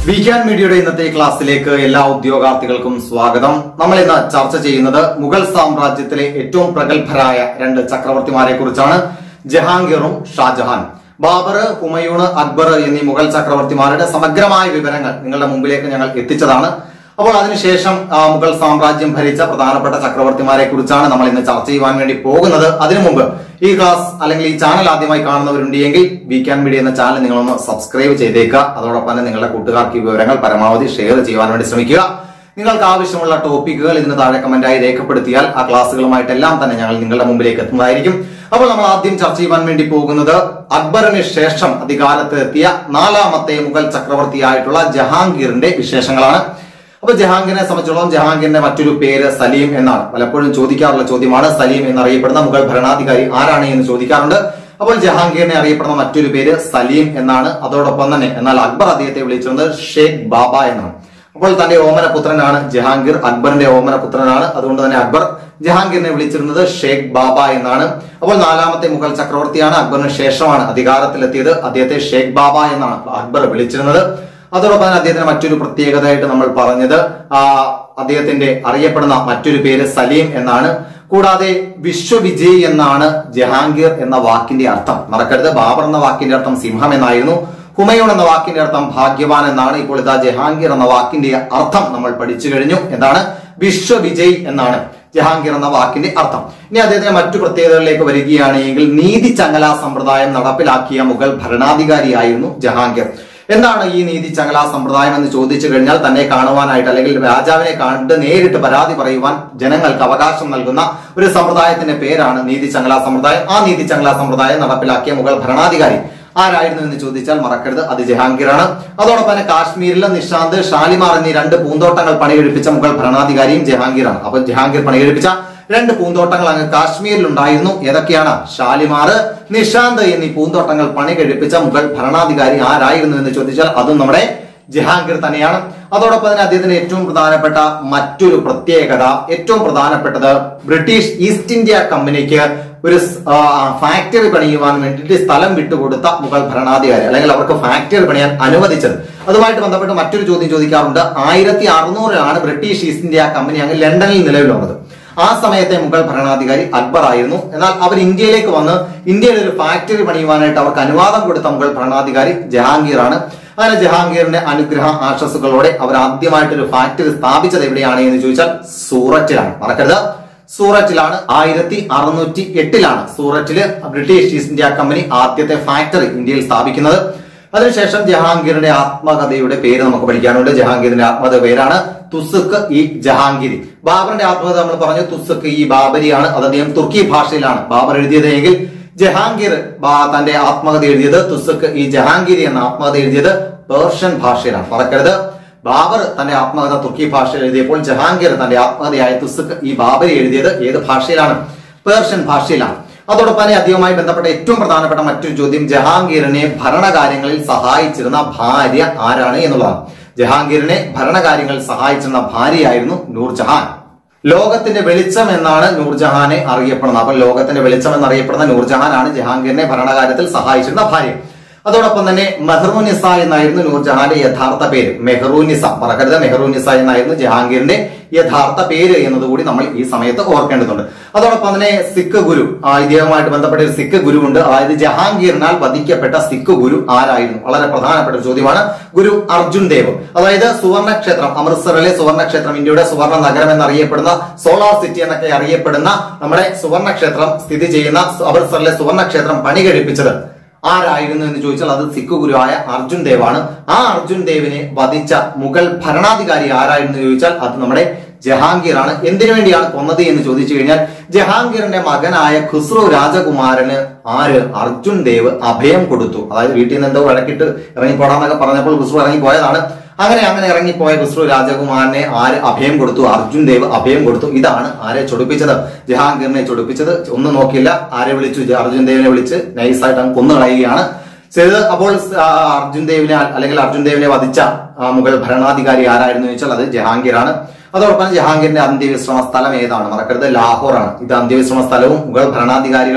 വിഖ്യാൻ മീഡിയയുടെ ഇന്നത്തെ ക്ലാസ്സിലേക്ക് എല്ലാ ഉദ്യോഗാർത്ഥികൾക്കും സ്വാഗതം നമ്മൾ ഇന്ന് ചർച്ച ചെയ്യുന്നത് മുഗൾ സാമ്രാജ്യത്തിലെ ഏറ്റവും പ്രഗത്ഭരായ രണ്ട് ചക്രവർത്തിമാരെ കുറിച്ചാണ് ജഹാംഗീറും ഷാജഹാൻ ബാബർ ഹുമയൂൺ അക്ബർ എന്നീ മുഗൾ ചക്രവർത്തിമാരുടെ സമഗ്രമായ വിവരങ്ങൾ നിങ്ങളുടെ മുമ്പിലേക്ക് ഞങ്ങൾ എത്തിച്ചതാണ് അപ്പോൾ അതിനുശേഷം ആ, മുഗൾ സാമ്രാജ്യം ഭരിച്ച പ്രധാനപ്പെട്ട ചക്രവർത്തിമാരെ കുറിച്ചാണ് നമ്മൾ ഇന്ന് ചർച്ച ചെയ്യുവാൻ വേണ്ടി പോകുന്നത് അതിനു മുമ്പ് ഈ ക്ലാസ് അല്ലെങ്കിൽ ഈ ചാനൽ ആദ്യമായി കാണുന്നവരുണ്ടെങ്കിൽ വി ക്യാൻ മീഡിയ എന്ന ചാനൽ നിങ്ങളൊന്ന് സബ്സ്ക്രൈബ് ചെയ്തേക്കുക അതോടൊപ്പം തന്നെ നിങ്ങളുടെ കൂട്ടുകാർക്ക് ഈ വിവരങ്ങൾ പരമാവധി ഷെയർ ചെയ്യുവാൻ വേണ്ടി ശ്രമിക്കുക നിങ്ങൾക്ക് ആവശ്യമുള്ള ടോപ്പിക്കുകൾ ഇതിന് താഴെ കമന്റായി രേഖപ്പെടുത്തിയാൽ ആ ക്ലാസ്സുകളുമായിട്ടെല്ലാം തന്നെ ഞങ്ങൾ നിങ്ങളുടെ മുമ്പിലേക്ക് എത്തുന്നതായിരിക്കും അപ്പോൾ നമ്മൾ ആദ്യം ചർച്ച ചെയ്യുവാൻ വേണ്ടി പോകുന്നത് അക്ബറിന് ശേഷം അധികാരത്ത് എത്തിയ നാലാമത്തെ മുഗൾ ചക്രവർത്തിയായിട്ടുള്ള ജഹാംഗീറിന്റെ വിശേഷങ്ങളാണ് അപ്പൊ ജഹാംഗീറിനെ സംബന്ധിച്ചിടത്തോളം ജഹാംഗീറിന്റെ മറ്റൊരു പേര് സലീം എന്നാണ് പലപ്പോഴും ചോദിക്കാറുള്ള ചോദ്യമാണ് സലീം എന്നറിയപ്പെടുന്ന മുഗൾ ഭരണാധികാരി ആരാണ് എന്ന് ചോദിക്കാറുണ്ട് അപ്പോൾ ജഹാംഗീറിനെ അറിയപ്പെടുന്ന മറ്റൊരു പേര് സലീം എന്നാണ് അതോടൊപ്പം തന്നെ എന്നാൽ അക്ബർ അദ്ദേഹത്തെ വിളിച്ചിരുന്നത് ഷേഖ് ബാബ എന്നാണ് അപ്പോൾ തന്റെ ഓമന പുത്രനാണ് ജഹാംഗീർ അക്ബറിന്റെ ഓമന പുത്രനാണ് അതുകൊണ്ട് തന്നെ അക്ബർ ജഹാംഗീറിനെ വിളിച്ചിരുന്നത് ഷേഖ് ബാബ എന്നാണ് അപ്പോൾ നാലാമത്തെ മുഗൾ ചക്രവർത്തിയാണ് അക്ബറിന് ശേഷമാണ് അധികാരത്തിലെത്തിയത് അദ്ദേഹത്തെ ഷേഖ് ബാബ എന്നാണ് അക്ബർ വിളിച്ചിരുന്നത് അതോടൊപ്പം തന്നെ അദ്ദേഹത്തിന് മറ്റൊരു പ്രത്യേകതയായിട്ട് നമ്മൾ പറഞ്ഞത് ആ അദ്ദേഹത്തിന്റെ അറിയപ്പെടുന്ന മറ്റൊരു പേര് സലീം എന്നാണ് കൂടാതെ വിശ്വവിജയ് എന്നാണ് ജഹാംഗീർ എന്ന വാക്കിന്റെ അർത്ഥം മറക്കരുത് ബാബർ എന്ന വാക്കിന്റെ അർത്ഥം സിംഹം എന്നായിരുന്നു ഹുമയൂൺ എന്ന വാക്കിന്റെ അർത്ഥം ഭാഗ്യവാൻ എന്നാണ് ഇപ്പോൾ ഇതാ ജഹാംഗീർ എന്ന വാക്കിന്റെ അർത്ഥം നമ്മൾ പഠിച്ചു കഴിഞ്ഞു എന്താണ് വിശ്വവിജയ് എന്നാണ് ജഹാംഗീർ എന്ന വാക്കിന്റെ അർത്ഥം ഇനി അദ്ദേഹത്തിന്റെ മറ്റു പ്രത്യേകതകളിലേക്ക് വരികയാണെങ്കിൽ നീതി ചങ്ങല സമ്പ്രദായം നടപ്പിലാക്കിയ മുഗൾ ഭരണാധികാരിയായിരുന്നു ജഹാംഗീർ എന്താണ് ഈ നീതി ചങ്ങല സമ്പ്രദായം എന്ന് ചോദിച്ചു കഴിഞ്ഞാൽ തന്നെ കാണുവാനായിട്ട് അല്ലെങ്കിൽ രാജാവിനെ കണ്ട് നേരിട്ട് പരാതി പറയുവാൻ ജനങ്ങൾക്ക് അവകാശം നൽകുന്ന ഒരു സമ്പ്രദായത്തിന്റെ പേരാണ് നീതി ചങ്ങല സമ്പ്രദായം ആ നീതി ചങ്ങല സമ്പ്രദായം നടപ്പിലാക്കിയ മുഗൾ ഭരണാധികാരി ആരായിരുന്നു എന്ന് ചോദിച്ചാൽ മറക്കരുത് അത് ജഹാംഗീറാണ് അതോടൊപ്പം തന്നെ കാശ്മീരിലെ നിഷാന്ത് ഷാലിമാർ എന്നീ രണ്ട് പൂന്തോട്ടങ്ങൾ പണികഴിപ്പിച്ച മുഗൾ ഭരണാധികാരിയും ജഹാംഗീറാണ് അപ്പൊ ജഹാംഗീർ പണികഴിപ്പിച്ച രണ്ട് പൂന്തോട്ടങ്ങൾ അങ്ങ് കാശ്മീരിൽ ഉണ്ടായിരുന്നു ഏതൊക്കെയാണ് ഷാലിമാർ നിഷാന്ത് എന്നീ പൂന്തോട്ടങ്ങൾ പണി കഴിപ്പിച്ച മുഗൾ ഭരണാധികാരി ആരായിരുന്നു എന്ന് ചോദിച്ചാൽ അതും നമ്മുടെ ജഹാംഗീർ തന്നെയാണ് അതോടൊപ്പം തന്നെ അദ്ദേഹത്തിന് ഏറ്റവും പ്രധാനപ്പെട്ട മറ്റൊരു പ്രത്യേകത ഏറ്റവും പ്രധാനപ്പെട്ടത് ബ്രിട്ടീഷ് ഈസ്റ്റ് ഇന്ത്യ കമ്പനിക്ക് ഒരു സ്- ആ, ഫാക്ടറി പണിയുവാൻ വേണ്ടിയിട്ട് സ്ഥലം വിട്ടുകൊടുത്ത മുഗൾ ഭരണാധികാരി അല്ലെങ്കിൽ അവർക്ക് ഫാക്ടറി പണിയാൻ അനുവദിച്ചത് അതുമായിട്ട് ബന്ധപ്പെട്ട് മറ്റൊരു ചോദ്യം ചോദിക്കാറുണ്ട് ആയിരത്തി അറുന്നൂറിലാണ് ബ്രിട്ടീഷ് ഈസ്റ്റ് ഇന്ത്യ കമ്പനി അങ്ങ് ലണ്ടനിൽ നിലവിൽ വന്നത് ആ സമയത്തെ മുഗൾ ഭരണാധികാരി അക്ബർ ആയിരുന്നു എന്നാൽ അവർ ഇന്ത്യയിലേക്ക് വന്ന് ഇന്ത്യയിൽ ഒരു ഫാക്ടറി പണിയുവാനായിട്ട് അവർക്ക് അനുവാദം കൊടുത്ത മുഗൾ ഭരണാധികാരി ജഹാംഗീർ ആണ് അങ്ങനെ ജഹാംഗീറിന്റെ അനുഗ്രഹ ആശസ്സുകളോടെ അവർ ആദ്യമായിട്ട് ഒരു ഫാക്ടറി സ്ഥാപിച്ചത് എവിടെയാണ് എന്ന് ചോദിച്ചാൽ സൂററ്റിലാണ് മറക്കരുത് സൂററ്റിലാണ് ആയിരത്തി അറുന്നൂറ്റി എട്ടിലാണ് സൂററ്റില് ബ്രിട്ടീഷ് ഈസ്റ്റ് ഇന്ത്യ കമ്പനി ആദ്യത്തെ ഫാക്ടറി ഇന്ത്യയിൽ സ്ഥാപിക്കുന്നത് അതിനുശേഷം ജഹാംഗീറിന്റെ ആത്മകഥയുടെ പേര് നമുക്ക് പഠിക്കാനുണ്ട് ജഹാംഗീറിന്റെ ആത്മകഥ പേരാണ് തുസുക്ക് ഇ ജഹാംഗീരി ബാബറിന്റെ ആത്മകഥ നമ്മൾ പറഞ്ഞു തുസുക്ക് ഇ ബാബരിയാണ് അത് അദ്ദേഹം തുർക്കി ഭാഷയിലാണ് ബാബർ എഴുതിയത് എങ്കിൽ ജഹാംഗീർ ബാ- തന്റെ ആത്മകഥ എഴുതിയത് തുസുക്ക് ഇ ജഹാംഗീരി എന്ന ആത്മകഥ എഴുതിയത് പേർഷ്യൻ ഭാഷയിലാണ് മറക്കരുത് ബാബർ തന്റെ ആത്മകഥ തുർക്കി ഭാഷയിൽ എഴുതിയപ്പോൾ ജഹാംഗീർ തന്റെ ആത്മകഥയായ തുസുക്ക് ഈ ബാബരി എഴുതിയത് ഏത് ഭാഷയിലാണ് പേർഷ്യൻ ഭാഷയിലാണ് അതോടൊപ്പം തന്നെ അദ്ദേഹവുമായി ബന്ധപ്പെട്ട ഏറ്റവും പ്രധാനപ്പെട്ട മറ്റൊരു ചോദ്യം ജഹാംഗീറിനെ ഭരണകാര്യങ്ങളിൽ സഹായിച്ചിരുന്ന ഭാര്യ ആരാണ് എന്നുള്ളതാണ് ജഹാംഗീറിനെ ഭരണകാര്യങ്ങളിൽ സഹായിച്ചിരുന്ന ഭാര്യയായിരുന്നു നൂർജഹാൻ ലോകത്തിന്റെ വെളിച്ചം എന്നാണ് നൂർജഹാനെ അറിയപ്പെടുന്നത് അപ്പൊ ലോകത്തിന്റെ വെളിച്ചം എന്നറിയപ്പെടുന്ന നൂർജഹാനാണ് ജഹാംഗീറിനെ ഭരണകാര്യത്തിൽ സഹായിച്ചിരുന്ന ഭാര്യ അതോടൊപ്പം തന്നെ മെഹ്റൂനിസ എന്നായിരുന്നു നൂർജഹാന്റെ യഥാർത്ഥ പേര് മെഹ്റൂനിസ മറക്കരുത് മെഹ്റൂനിസ എന്നായിരുന്നു ജഹാംഗീറിന്റെ യഥാർത്ഥ പേര് എന്നതുകൂടി നമ്മൾ ഈ സമയത്ത് ഓർക്കേണ്ടതുണ്ട് അതോടൊപ്പം തന്നെ സിഖ് ഗുരു ആ, ഇദ്ദേഹവുമായിട്ട് ബന്ധപ്പെട്ട ഒരു സിഖ് ഗുരു ഉണ്ട് അതായത് ജഹാംഗീറിനാൽ വധിക്കപ്പെട്ട സിഖ് ഗുരു ആരായിരുന്നു വളരെ പ്രധാനപ്പെട്ട ഒരു ചോദ്യമാണ് ഗുരു അർജുൻ ദേവ് അതായത് സുവർണ ക്ഷേത്രം അമൃത്സറിലെ സുവർണ ക്ഷേത്രം ഇന്ത്യയുടെ സുവർണ നഗരം എന്നറിയപ്പെടുന്ന സോളാർ സിറ്റി എന്നൊക്കെ അറിയപ്പെടുന്ന നമ്മുടെ സുവർണ ക്ഷേത്രം സ്ഥിതി ചെയ്യുന്ന അമൃത്സറിലെ സുവർണ ക്ഷേത്രം പണി കഴിപ്പിച്ചത് ആരായിരുന്നു എന്ന് ചോദിച്ചാൽ അത് സിഖ് ഗുരുവായ അർജുൻ ദേവാണ് ആ അർജുൻ ദേവിനെ വധിച്ച മുഗൾ ഭരണാധികാരി ആരായിരുന്നു എന്ന് ചോദിച്ചാൽ അത് നമ്മുടെ ജഹാംഗീർ ആണ് എന്തിനു വേണ്ടിയാണ് കൊന്നത് എന്ന് ചോദിച്ചു കഴിഞ്ഞാൽ ജഹാംഗീറിന്റെ മകനായ ഖുസ്രു രാജകുമാരന് ആര് അർജുൻ ദേവ് അഭയം കൊടുത്തു അതായത് വീട്ടിൽ നിന്ന് എന്തോ വഴക്കിട്ട് ഇറങ്ങിപ്പോടാന്നൊക്കെ പറഞ്ഞപ്പോൾ ഖുസ്രു ഇറങ്ങിപ്പോയതാണ് അങ്ങനെ അങ്ങനെ ഇറങ്ങിപ്പോയ ഖുസ്രു രാജകുമാരനെ ആര് അഭയം കൊടുത്തു അർജുൻ ദേവ് അഭയം കൊടുത്തു ഇതാണ് ആരെ ചൊടിപ്പിച്ചത് ജഹാംഗീറിനെ ചൊടിപ്പിച്ചത് ഒന്നും നോക്കിയില്ല ആരെ വിളിച്ചു ജ- അർജുൻ ദേവിനെ വിളിച്ച് നൈസായിട്ട് അങ്ങ് കൊന്നു കളയുകയാണ് ചെയ്തത് അപ്പോൾ ആ, അർജുൻ ദേവിനെ അല്ലെങ്കിൽ അർജുൻ ദേവിനെ വധിച്ച ആ, മുഗൾ ഭരണാധികാരി ആരായിരുന്നു ചോദിച്ചാൽ അത് ജഹാംഗീറാണ് അതോടൊപ്പം ജഹാംഗീറിന്റെ അന്ത്യവിശ്രമ സ്ഥലം ഏതാണ് മറക്കരുത് ലാഹോറാണ് ഇത് അന്ത്യവിശ്രമ സ്ഥലവും മുഗൾ ഭരണാധികാരികളും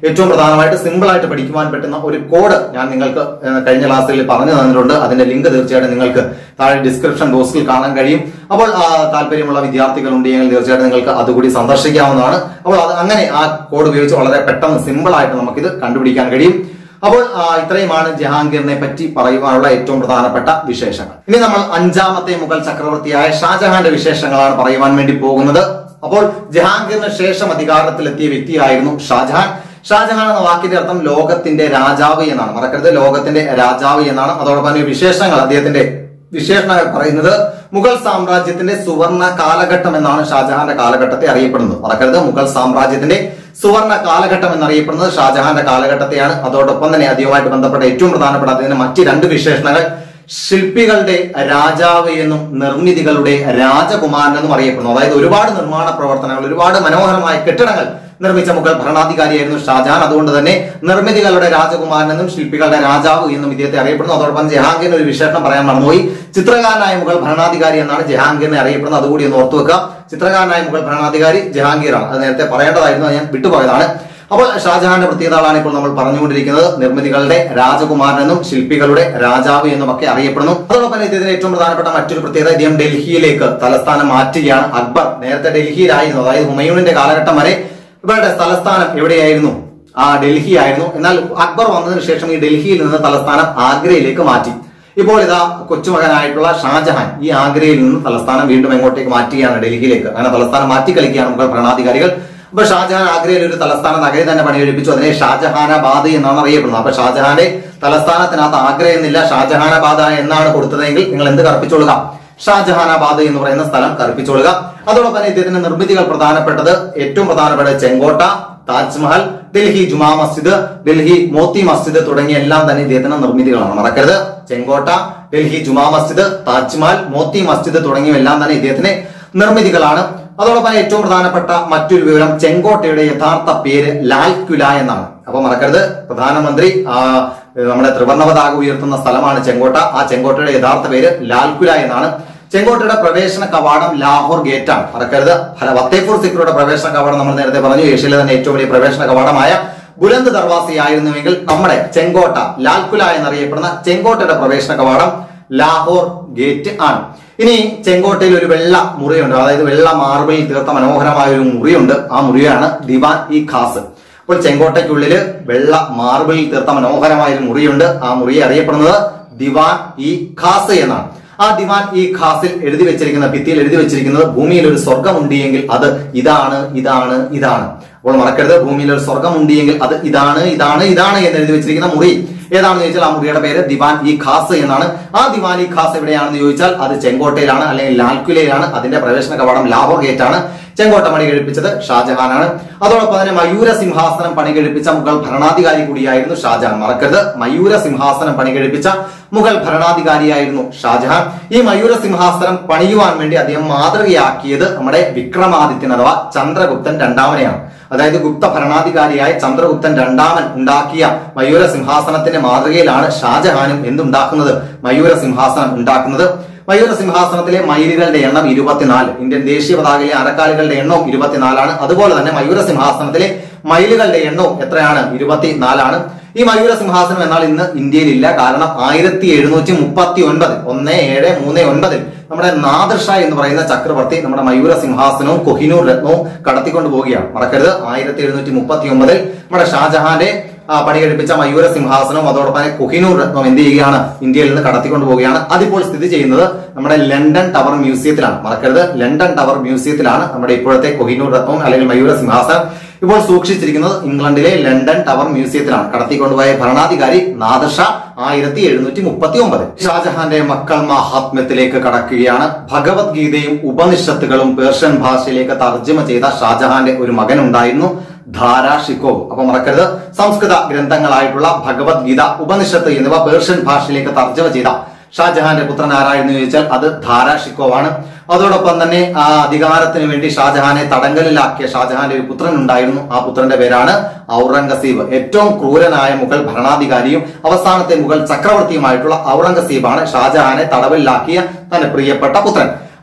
ഏറ്റവും പ്രധാനമായിട്ട് സിമ്പിൾ ആയിട്ട് പഠിക്കുവാൻ പറ്റുന്ന ഒരു കോഡ് ഞാൻ നിങ്ങൾക്ക് ഏഹ്, കഴിഞ്ഞ ക്ലാസ്സിൽ പറഞ്ഞു തന്നിട്ടുണ്ട് അതിന്റെ ലിങ്ക് തീർച്ചയായിട്ടും നിങ്ങൾക്ക് താഴെ ഡിസ്ക്രിപ്ഷൻ ബോക്സിൽ കാണാൻ കഴിയും അപ്പോൾ ആ, താല്പര്യമുള്ള വിദ്യാർത്ഥികൾ ഉണ്ടെങ്കിൽ തീർച്ചയായിട്ടും നിങ്ങൾക്ക് അതുകൂടി സന്ദർശിക്കാവുന്നതാണ് അപ്പോൾ അത് അങ്ങനെ ആ കോഡ് ഉപയോഗിച്ച് വളരെ പെട്ടെന്ന് സിമ്പിൾ ആയിട്ട് നമുക്കിത് കണ്ടുപിടിക്കാൻ കഴിയും അപ്പോൾ ആ, ഇത്രയുമാണ് ജഹാംഗീറിനെ പറ്റി പറയുവാനുള്ള ഏറ്റവും പ്രധാനപ്പെട്ട വിശേഷങ്ങൾ ഇനി നമ്മൾ അഞ്ചാമത്തെ മുഗൾ ചക്രവർത്തിയായ ഷാജഹാന്റെ വിശേഷങ്ങളാണ് പറയുവാൻ വേണ്ടി പോകുന്നത് അപ്പോൾ ജഹാംഗീറിന് ശേഷം അധികാരത്തിലെത്തിയ വ്യക്തിയായിരുന്നു ഷാജഹാൻ ഷാജഹാൻ എന്ന വാക്കിന്റെ അർത്ഥം ലോകത്തിന്റെ രാജാവ് എന്നാണ് മറക്കരുത് ലോകത്തിന്റെ രാജാവ് എന്നാണ് അതോടൊപ്പം തന്നെ വിശേഷങ്ങൾ അദ്ദേഹത്തിന്റെ വിശേഷണങ്ങൾ പറയുന്നത് മുഗൾ സാമ്രാജ്യത്തിന്റെ സുവർണ കാലഘട്ടം എന്നാണ് ഷാജഹാന്റെ കാലഘട്ടത്തെ അറിയപ്പെടുന്നത് മറക്കരുത് മുഗൾ സാമ്രാജ്യത്തിന്റെ സുവർണ കാലഘട്ടം എന്നറിയപ്പെടുന്നത് ഷാജഹാന്റെ കാലഘട്ടത്തെയാണ് അതോടൊപ്പം തന്നെ അതുമായിട്ട് ബന്ധപ്പെട്ട ഏറ്റവും പ്രധാനപ്പെട്ട അദ്ദേഹത്തിന്റെ മറ്റ് രണ്ട് വിശേഷണങ്ങൾ ശില്പികളുടെ രാജാവ് എന്നും നിർമ്മിതികളുടെ രാജകുമാരൻ എന്നും അറിയപ്പെടുന്നു അതായത് ഒരുപാട് നിർമ്മാണ പ്രവർത്തനങ്ങൾ ഒരുപാട് മനോഹരമായ കെട്ടിടങ്ങൾ നിർമ്മിച്ച മുഗൾ ഭരണാധികാരിയായിരുന്നു ഷാജഹാൻ അതുകൊണ്ട് തന്നെ നിർമ്മിതികളുടെ രാജകുമാരൻ എന്നും ശില്പികളുടെ രാജാവ് എന്നും ഇദ്ദേഹത്തെ അറിയപ്പെടുന്നു അതോടൊപ്പം ജഹാംഗീറിന് ഒരു വിശേഷണം പറയാൻ മറന്നുപോയി ചിത്രകാരനായ മുഗൾ ഭരണാധികാരി എന്നാണ് ജഹാംഗീറിനെ അറിയപ്പെടുന്നത് അതുകൂടി ഒന്ന് ഓർത്തു വെക്കുക ചിത്രകാരനായ മുഗൾ ഭരണാധികാരി ജഹാംഗീറാണ് അത് നേരത്തെ പറയേണ്ടതായിരുന്നു അത് ഞാൻ വിട്ടുപോയതാണ് അപ്പോൾ ഷാജഹാന്റെ പ്രത്യേകതകളാണ് ഇപ്പോൾ നമ്മൾ പറഞ്ഞുകൊണ്ടിരിക്കുന്നത് നിർമ്മിതികളുടെ രാജകുമാരൻ എന്നും ശില്പികളുടെ രാജാവ് എന്നും ഒക്കെ അറിയപ്പെടുന്നു അതോടൊപ്പം തന്നെ ഇദ്ദേഹത്തിന് ഏറ്റവും പ്രധാനപ്പെട്ട മറ്റൊരു പ്രത്യേകത ഇദ്ദേഹം ഡൽഹിയിലേക്ക് തലസ്ഥാനം മാറ്റുകയാണ് അക്ബർ നേരത്തെ ഡൽഹിയിലായിരുന്നു അതായത് ഹുമയൂണിന്റെ കാലഘട്ടം വരെ ഇവരുടെ തലസ്ഥാനം എവിടെയായിരുന്നു ആ ഡൽഹി ആയിരുന്നു എന്നാൽ അക്ബർ വന്നതിന് ശേഷം ഈ ഡൽഹിയിൽ നിന്ന് തലസ്ഥാനം ആഗ്രയിലേക്ക് മാറ്റി ഇപ്പോൾ ഇതാ കൊച്ചുമകനായിട്ടുള്ള ഷാജഹാൻ ഈ ആഗ്രയിൽ നിന്ന് തലസ്ഥാനം വീണ്ടും എങ്ങോട്ടേക്ക് മാറ്റുകയാണ് ഡൽഹിയിലേക്ക് അങ്ങനെ തലസ്ഥാനം മാറ്റി കളിക്കുകയാണ് മുഗൾ ഭരണാധികാരികൾ അപ്പൊ ഷാജഹാൻ ആഗ്രയിൽ ഒരു തലസ്ഥാന നഗരി തന്നെ പണിയെടുപ്പിച്ചു അതിനെ ഷാജഹാനാബാദ് എന്നാണ് അറിയപ്പെടുന്നത് അപ്പൊ ഷാജഹാന്റെ തലസ്ഥാനത്തിനകത്ത് ആഗ്ര എന്നില്ല ഷാജഹാനാബാദ് എന്നാണ് കൊടുത്തതെങ്കിൽ നിങ്ങൾ എന്ത് കർപ്പിച്ചോളുക ഷാജഹാനാബാദ് എന്ന് പറയുന്ന സ്ഥലം കൽപ്പിച്ചോളുക അതോടൊപ്പം തന്നെ ഇദ്ദേഹത്തിന്റെ നിർമ്മിതികൾ പ്രധാനപ്പെട്ടത് ഏറ്റവും പ്രധാനപ്പെട്ട ചെങ്കോട്ട താജ്മഹൽ ഡൽഹി ജുമാ മസ്ജിദ് ഡൽഹി മോത്തി മസ്ജിദ് തുടങ്ങിയ എല്ലാം തന്നെ ഇദ്ദേഹത്തിന്റെ നിർമ്മിതികളാണ് മറക്കരുത് ചെങ്കോട്ട ഡൽഹി ജുമാ മസ്ജിദ് താജ്മഹൽ മോത്തി മസ്ജിദ് തുടങ്ങിയവെല്ലാം തന്നെ ഇദ്ദേഹത്തിന്റെ നിർമ്മിതികളാണ് അതോടൊപ്പം ഏറ്റവും പ്രധാനപ്പെട്ട മറ്റൊരു വിവരം ചെങ്കോട്ടയുടെ യഥാർത്ഥ പേര് ലാൽ ക്വില എന്നാണ് അപ്പൊ മറക്കരുത് പ്രധാനമന്ത്രി ആ, നമ്മുടെ ത്രിവർണ്ണ പതാക ഉയർത്തുന്ന സ്ഥലമാണ് ചെങ്കോട്ട ആ ചെങ്കോട്ടയുടെ യഥാർത്ഥ പേര് ലാൽക്കുല എന്നാണ് ചെങ്കോട്ടയുടെ പ്രവേശന കവാടം ലാഹോർ ഗേറ്റ് ആണ് മറക്കരുത് ഫല- ഫത്തേപൂർ സിക്രിയുടെ പ്രവേശന കവാടം നമ്മൾ നേരത്തെ പറഞ്ഞു ഏഷ്യയിലെ തന്നെ ഏറ്റവും വലിയ പ്രവേശന കവാടമായ ബുലന്ദ് ദർവാസി ആയിരുന്നുവെങ്കിൽ നമ്മുടെ ചെങ്കോട്ട ലാൽക്കുല എന്നറിയപ്പെടുന്ന ചെങ്കോട്ടയുടെ പ്രവേശന കവാടം ലാഹോർ ഗേറ്റ് ആണ് ഇനി ചെങ്കോട്ടയിൽ ഒരു വെള്ള മുറിയുണ്ട് അതായത് വെള്ള മാർബിളിൽ തീർത്ത മനോഹരമായ ഒരു മുറിയുണ്ട് ആ മുറിയാണ് ദിവാൻ ഇ ഖാസ് അപ്പോൾ ചെങ്കോട്ടയ്ക്കുള്ളില് വെള്ള മാർബിളിൽ തീർത്ത മനോഹരമായ ഒരു മുറിയുണ്ട് ആ മുറി അറിയപ്പെടുന്നത് ദിവാൻ ഇ ഖാസ് എന്നാണ് ആ ദിവാൻ ഈ ഖാസിൽ എഴുതി വെച്ചിരിക്കുന്ന ഭിത്തിയിൽ എഴുതി വെച്ചിരിക്കുന്നത് ഭൂമിയിൽ ഒരു സ്വർഗമുണ്ട് എങ്കിൽ അത് ഇതാണ് ഇതാണ് ഇതാണ് അപ്പോൾ മറക്കരുത് ഭൂമിയിൽ ഒരു സ്വർഗമുണ്ട് എങ്കിൽ അത് ഇതാണ് ഇതാണ് ഇതാണ് എന്ന് എഴുതി വെച്ചിരിക്കുന്ന മുറി ഏതാണെന്ന് ചോദിച്ചാൽ ആ മുറിയുടെ പേര് ദിവാൻ ഇ ഖാസ് എന്നാണ് ആ ദിവാൻ ഇ ഖാസ് എവിടെയാണെന്ന് ചോദിച്ചാൽ അത് ചെങ്കോട്ടയിലാണ് അല്ലെങ്കിൽ ലാൽക്കുലയിലാണ് അതിന്റെ പ്രവേശന കവാടം ലാഹോർ ഗേറ്റ് ആണ് ചെങ്കോട്ട പണി കഴിപ്പിച്ചത് ഷാജഹാനാണ് അതോടൊപ്പം തന്നെ മയൂര സിംഹാസനം പണി കഴിപ്പിച്ച മുഗൾ ഭരണാധികാരി കൂടിയായിരുന്നു ഷാജഹാൻ മറക്കരുത് മയൂര സിംഹാസനം പണി കഴിപ്പിച്ച മുഗൾ ഭരണാധികാരിയായിരുന്നു ഷാജഹാൻ ഈ മയൂര സിംഹാസനം പണിയുവാൻ വേണ്ടി അദ്ദേഹം മാതൃകയാക്കിയത് നമ്മുടെ വിക്രമാദിത്യൻ അഥവാ ചന്ദ്രഗുപ്തൻ രണ്ടാമനെയാണ് അതായത് ഗുപ്ത ഭരണാധികാരിയായ ചന്ദ്രഗുപ്തൻ രണ്ടാമൻ ഉണ്ടാക്കിയ മയൂര സിംഹാസനത്തിന്റെ മാതൃകയിലാണ് ഷാജഹാനും എന്തുണ്ടാക്കുന്നത് മയൂര സിംഹാസനം ഉണ്ടാക്കുന്നത് മയൂര സിംഹാസനത്തിലെ മയിലുകളുടെ എണ്ണം ഇരുപത്തിനാല് ഇന്ത്യൻ ദേശീയ പതാകയിലെ അരക്കാലുകളുടെ എണ്ണവും ഇരുപത്തിനാലാണ് അതുപോലെ തന്നെ മയൂര സിംഹാസനത്തിലെ മയിലുകളുടെ എണ്ണവും എത്രയാണ് ഇരുപത്തിനാലാണ് ഈ മയൂര സിംഹാസനം എന്നാൽ ഇന്ന് ഇന്ത്യയിൽ ഇല്ല കാരണം ആയിരത്തി എഴുന്നൂറ്റി മുപ്പത്തി ഒൻപത് ഒന്ന് ഏഴ് മൂന്ന് ഒൻപതിൽ നമ്മുടെ നാദർഷ എന്ന് പറയുന്ന ചക്രവർത്തി നമ്മുടെ മയൂര സിംഹാസനവും കൊഹിനൂർ രത്നവും കടത്തിക്കൊണ്ട് പോവുകയാണ് മറക്കരുത് ആയിരത്തി എഴുന്നൂറ്റി മുപ്പത്തി ഒമ്പതിൽ നമ്മുടെ ഷാജഹാന്റെ ആ, പണി കഴിപ്പിച്ച മയൂര സിംഹാസനവും അതോടൊപ്പം തന്നെ കൊഹിനൂർ രത്നവും എന്ത് ചെയ്യുകയാണ് ഇന്ത്യയിൽ നിന്ന് കടത്തിക്കൊണ്ട് പോവുകയാണ് അതിപ്പോൾ സ്ഥിതി ചെയ്യുന്നത് നമ്മുടെ ലണ്ടൻ ടവർ മ്യൂസിയത്തിലാണ് മറക്കരുത് ലണ്ടൻ ടവർ മ്യൂസിയത്തിലാണ് നമ്മുടെ ഇപ്പോഴത്തെ കൊഹിനൂർ രത്നവും അല്ലെങ്കിൽ മയൂര സിംഹാസനം ഇപ്പോൾ സൂക്ഷിച്ചിരിക്കുന്നത് ഇംഗ്ലണ്ടിലെ ലണ്ടൻ ടവർ മ്യൂസിയത്തിലാണ് കടത്തിക്കൊണ്ടുപോയ ഭരണാധികാരി നാദർഷ ആയിരത്തി എഴുന്നൂറ്റി മുപ്പത്തി ഒമ്പത് ഷാജഹാന്റെ മക്കൾ മഹാത്മ്യത്തിലേക്ക് കടക്കുകയാണ് ഭഗവത്ഗീതയും ഉപനിഷത്തുകളും പേർഷ്യൻ ഭാഷയിലേക്ക് തർജ്ജമ ചെയ്ത ഷാജഹാന്റെ ഒരു മകൻ ഉണ്ടായിരുന്നു ധാരാ ഷിക്കോവ് അപ്പൊ മറക്കരുത് സംസ്കൃത ഗ്രന്ഥങ്ങളായിട്ടുള്ള ഭഗവത്ഗീത ഉപനിഷത്ത് എന്നിവ പേർഷ്യൻ ഭാഷയിലേക്ക് തർജ്ജമ ചെയ്ത ഷാജഹാന്റെ പുത്രൻ ആരായിരുന്നു ചോദിച്ചാൽ അത് ധാരാ ഷിക്കോവാണ് അതോടൊപ്പം തന്നെ ആ അധികാരത്തിന് വേണ്ടി ഷാജഹാനെ തടങ്കലിലാക്കിയ ഷാജഹാന്റെ ഒരു പുത്രൻ ഉണ്ടായിരുന്നു ആ പുത്രന്റെ പേരാണ് ഔറംഗസീബ് ഏറ്റവും ക്രൂരനായ മുഗൾ ഭരണാധികാരിയും അവസാനത്തെ മുഗൾ ചക്രവർത്തിയുമായിട്ടുള്ള ഔറംഗസീബാണ് ഷാജഹാനെ തടവിലാക്കിയ തന്റെ പ്രിയപ്പെട്ട പുത്രൻ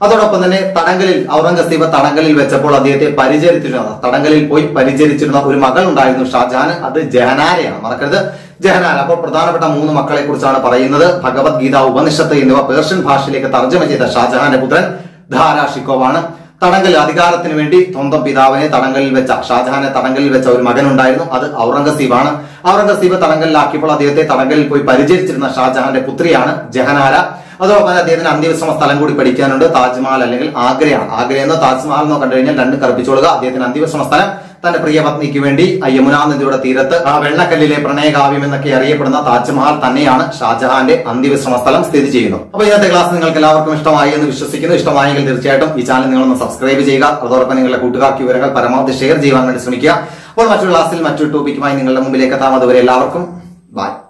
അതോടൊപ്പം തന്നെ തടങ്കലിൽ ഔറംഗസീബ് തടങ്കലിൽ വെച്ചപ്പോൾ അദ്ദേഹത്തെ പരിചരിച്ചിരുന്ന തടങ്കലിൽ പോയി പരിചരിച്ചിരുന്ന ഒരു മകൾ ഉണ്ടായിരുന്നു ഷാജഹാൻ അത് ജഹനാരയാണ് മറക്കരുത് ജഹനാര അപ്പോൾ പ്രധാനപ്പെട്ട മൂന്ന് മക്കളെ കുറിച്ചാണ് പറയുന്നത് ഭഗവത്ഗീത ഉപനിഷത്ത് എന്നിവ പേർഷ്യൻ ഭാഷയിലേക്ക് തർജ്ജമ ചെയ്ത ഷാജഹാന്റെ പുത്രൻ ധാരാ ഷിക്കോവാണ് തടങ്കൽ അധികാരത്തിന് വേണ്ടി സ്വന്തം പിതാവിനെ തടങ്കലിൽ വെച്ച ഷാജഹാനെ തടങ്കലിൽ വെച്ച ഒരു മകൻ ഉണ്ടായിരുന്നു അത് ഔറംഗസീബാണ് ഔറംഗസീബ് തടങ്കലിലാക്കിയപ്പോൾ അദ്ദേഹത്തെ തടങ്കലിൽ പോയി പരിചരിച്ചിരുന്ന ഷാജഹാന്റെ പുത്രിയാണ് ജഹനാര അതോടൊപ്പം തന്നെ അദ്ദേഹത്തിന് അന്ത്യവിശ്രമ സ്ഥലം കൂടി പഠിക്കാനുണ്ട് താജ്മഹൽ അല്ലെങ്കിൽ ആഗ്രയാണ് ആഗ്ര എന്നോ താജ്മഹൽ എന്നോ കണ്ടു കഴിഞ്ഞാൽ രണ്ടും കൽപ്പിച്ചോളുക അദ്ദേഹത്തിന് അന്ത്യവിശ്രമ സ്ഥലം തന്റെ പ്രിയ പത്നിക്ക് വേണ്ടി ആ യമുനാ നദിയുടെ തീരത്ത് ആ വെള്ളക്കല്ലിലെ പ്രണയകാവ്യം എന്നൊക്കെ അറിയപ്പെടുന്ന താജ്മഹൽ തന്നെയാണ് ഷാജഹാന്റെ അന്ത്യവിശ്രമ സ്ഥലം സ്ഥിതി ചെയ്യുന്നത് അപ്പോൾ ഇന്നത്തെ ക്ലാസ് നിങ്ങൾക്ക് എല്ലാവർക്കും ഇഷ്ടമായി എന്ന് വിശ്വസിക്കുന്നു ഇഷ്ടമായെങ്കിൽ തീർച്ചയായിട്ടും ഈ ചാനൽ നിങ്ങളൊന്ന് സബ്സ്ക്രൈബ് ചെയ്യുക അതോടൊപ്പം നിങ്ങളുടെ കൂട്ടുകാർക്ക് വിവരങ്ങൾ പരമാവധി ഷെയർ ചെയ്യുവാൻ വേണ്ടി ശ്രമിക്കുക അപ്പോൾ മറ്റൊരു ക്ലാസ്സിൽ മറ്റൊരു ടോപ്പിക്കുമായി നിങ്ങളുടെ മുമ്പിലേക്ക് എത്താം അതുവരെ എല്ലാവർക്കും ബൈ